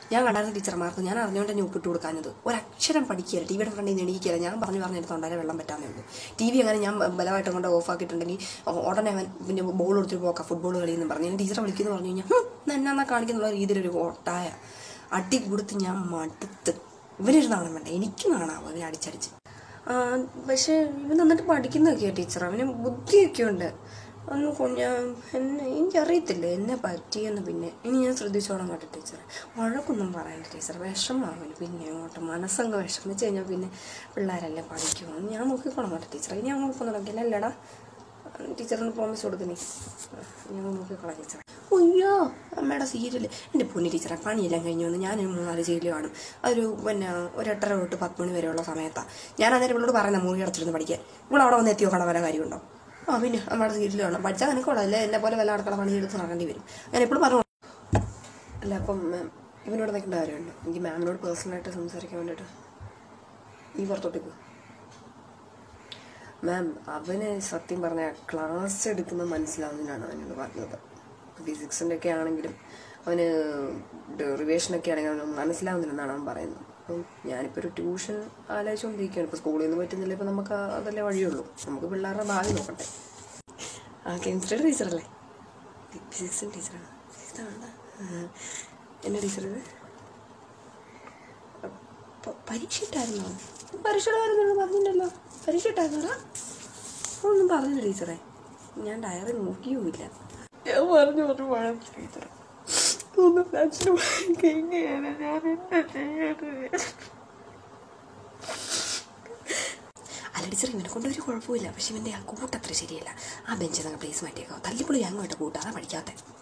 ഞാൻ കണ്ടായിരുന്ന ടീച്ചർമാർക്ക് ഞാൻ അറിഞ്ഞുകൊണ്ട് തന്നെ ഉപ്പിട്ട് കൊടുക്കാഞ്ഞത് ഒരക്ഷരം പഠിക്കുകയില്ല ടി വിയുടെ ഫ്രണ്ടിൽ നിന്ന് എണീക്കില്ല ഞാൻ പറഞ്ഞു പറഞ്ഞെടുത്ത് തൊണ്ടയിലെ വെള്ളം പറ്റാന്നേ ഉള്ളൂ ടി വി അങ്ങനെ ഞാൻ ബലമായിട്ട് കൊണ്ട് ഓഫ് ആക്കിയിട്ടുണ്ടെങ്കിൽ ഉടനെ അവൻ പിന്നെ ബോൾ കൊടുത്തിട്ട് പോക്കാം ഫുട്ബോൾ കളിയെന്ന് പറഞ്ഞു ഞാൻ ടീച്ചറെ വിളിക്കുന്നു പറഞ്ഞു കഴിഞ്ഞാൽ "ഹും, എന്നാ കാണിക്കുന്നുള്ള രീതിയിലൊരു ഒട്ടായ അടി കൊടുത്ത് ഞാൻ മടുത്ത് ഇവനൊരു നാണം വേണ്ട എനിക്ക് നാണാവും അവനെ അടിച്ചടിച്ച് ആ, പക്ഷേ ഇവൻ നന്നിട്ട് പഠിക്കുന്നൊക്കെയാ ടീച്ചർ അവന് ബുദ്ധിയൊക്കെ ഉണ്ട് അന്ന് കുഞ്ഞ എന്നെ എനിക്കറിയത്തില്ല എന്നെ പറ്റിയെന്ന് പിന്നെ ഇനി ഞാൻ ശ്രദ്ധിച്ചോളാം കേട്ടോ ടീച്ചർ വഴക്കൊന്നും പറയണ്ട ടീച്ചർ വിഷമാവില്ല പിന്നെ അങ്ങോട്ട് മനസ്സങ്ങ് വിഷമിച്ച് കഴിഞ്ഞാൽ പിന്നെ പിള്ളേരല്ലേ പഠിക്കുമോ ഞാൻ നോക്കിക്കോളാം കേട്ടോ ടീച്ചർ ഇനി അങ്ങോട്ട് തുടങ്ങില്ല അല്ലടാ ടീച്ചറിന് പ്രോമിസ് കൊടുക്കുന്നേ ഞാൻ നോക്കിക്കോളാം ടീച്ചർ അയ്യോ അമ്മയുടെ സീരിയൽ എൻ്റെ പൊന്നി ടീച്ചറെ പണിയെല്ലാം കഴിഞ്ഞു വന്ന് ഞാനൊരു മൂന്നാല് സീരിയൽ കാണും അതൊരു പിന്നെ ഒരു എട്ടര തൊട്ട് പത്ത് മണി വരെയുള്ള സമയത്താണ് ഞാൻ അന്നേരം ഇവളോട് പറയുന്ന മുറി അടച്ചിരുന്ന് പഠിക്കാൻ ഇവിടെ അവിടെ വന്ന് എത്തിയോ കാണാൻ വല്ല കാര്യമുണ്ടോ ആ പിന്നെ അമ്മയുടെ സീരിയൽ കാണാം പഠിച്ചാൽ നിനക്കോളാം അല്ലേ എന്നെ പോലെ വല്ല അടുക്കള പണി എടുത്ത് നടക്കേണ്ടി വരും ഞാൻ എപ്പോഴും പറഞ്ഞു അല്ല അപ്പം മാം ഇവനോട് നിൽക്കേണ്ട കാര്യമുണ്ട് എനിക്ക് മാമിനോട് പേഴ്സണലായിട്ട് സംസാരിക്കാൻ വേണ്ടിയിട്ട് ഈ പുറത്തോട്ടേക്ക് മാം അവന് സത്യം പറഞ്ഞ ക്ലാസ് എടുക്കുന്നത് മനസ്സിലാവുന്നതിനാണ് അവനോട് പറഞ്ഞത് ഫിസിക്സിൻ്റെ ഒക്കെ ആണെങ്കിലും അവന് ഡെറിവേഷനൊക്കെ ആണെങ്കിലും അവന് മനസ്സിലാവുന്നില്ലെന്നാണ് അവൻ പറയുന്നത് അപ്പം ഞാനിപ്പോൾ ഒരു ട്യൂഷൻ ആലോചിച്ചുകൊണ്ടിരിക്കുകയാണ് ഇപ്പോൾ സ്കൂളിൽ നിന്ന് പറ്റുന്നില്ല ഇപ്പം നമുക്ക് ആ- അതല്ലേ വഴിയുള്ളൂ നമുക്ക് പിള്ളേരുടെ ഭാവി നോക്കട്ടെ ആ കെമിസ്ട്രിയുടെ ടീച്ചറല്ലേ ഫിസിക്സിൻ്റെ ടീച്ചറാണ് ഫിസിക്സാണ് എന്നെ ടീച്ചർ ഇത് പ- പരീക്ഷ ഇട്ടായിരുന്നോ പരീക്ഷയുടെ കാര്യം നിങ്ങൾ പറഞ്ഞില്ലല്ലോ പരീക്ഷ ഇട്ടായിരുന്നോടാ ഒന്നും പറഞ്ഞില്ല ടീച്ചറെ ഞാൻ ഡയറി നോക്കിയുമില്ല ഞാൻ പറഞ്ഞു ഒരു പഴം ടീച്ചറെ ഒന്ന് ഫ്ലാഷിന് കഴിഞ്ഞാണ് ഞാൻ എന്താ ചെയ്യണത് അല്ല ടീച്ചർ ഇവനെ കൊണ്ട് ഒരു കുഴപ്പമില്ല പക്ഷെ ഇവൻ്റെ ആ കൂട്ടത്ര ശരിയല്ല ആ ബെഞ്ചിൽ നിന്ന് പ്ലേസ് മാറ്റിയേക്കോ തല്ലിപ്പൊളി അങ്ങോട്ട് കൂട്ടാതെ പഠിക്കാത്തെ